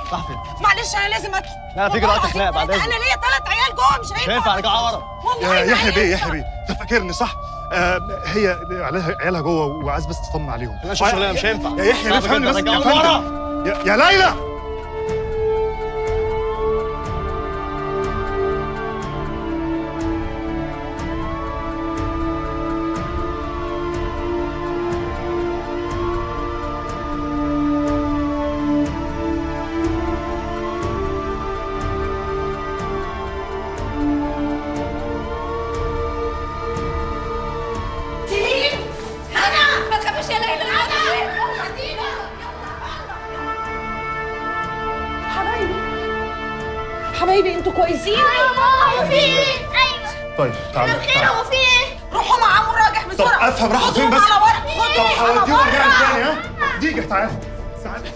راح فين؟ معلش انا لازم ادخل لا في والله جرأة العظيم خناق بعد انا اذنك ليا ثلاث عيال جوه مش مش هينفع هينفع ارجع ورا والله يا ما يحيى بيه هينفع. يحيى بيه انت فاكرني صح؟ آه هي عيالها عيالها جوه وعايز بس تطمن عليهم انا شوف شغلانه مش هينفع يا يحيى صعب افهمني جدا، بس رجعوني يا ورا فندم. يا, يا ليلى سليم هنا ما تخافيش يا ليلى هنا حبايبي حبايبي انتوا كويسين هو في ايه؟ ايوه طيب تعالى خير تعالى. هو في ايه؟ روحوا مع عمو راجح طب بسرعه افهم راحوا فين خدوهم بس على ورق طب خدوهم على هوديهم ارجع ورق. تاني ها دقيقة تعالى تعالى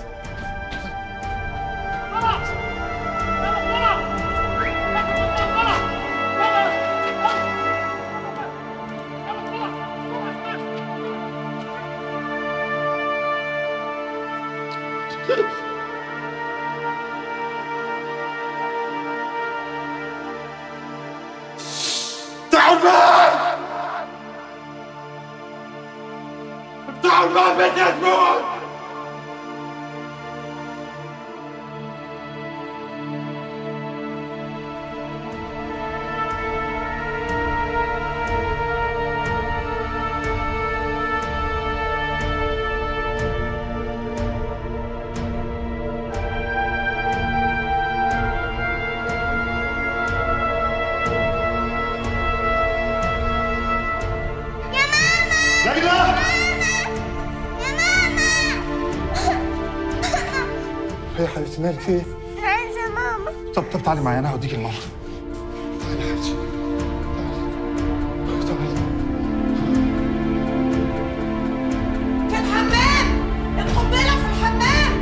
تعبان تعبان بدي تموت ليلى هي حبيبتي مالك في ايه؟ عايزة ماما طب طب تعالي معايا انا هوديك الماما تعالي يا حبيبتي تعالي. تعالي في الحمام القنبله في الحمام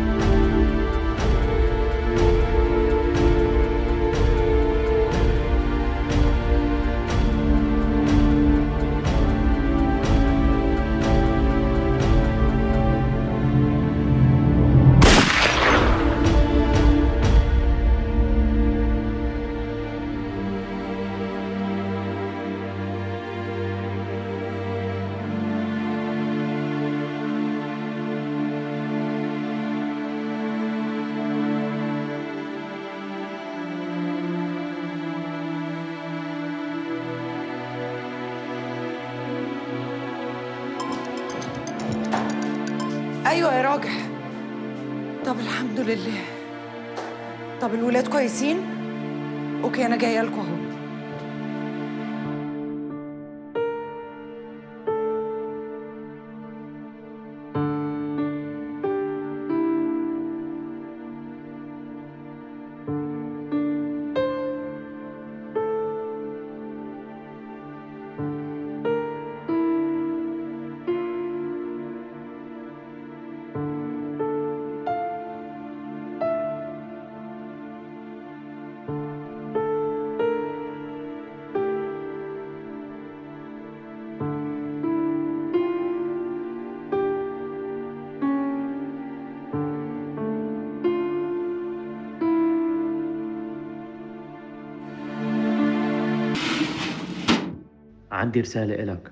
ايوه يا راجح طب الحمد لله طب الولاد كويسين اوكي انا جايه لكم اهو عندي رسالة إلك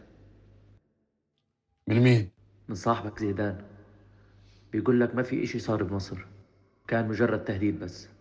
من مين؟ من صاحبك زيدان بيقول لك ما في إشي صار بمصر كان مجرد تهديد بس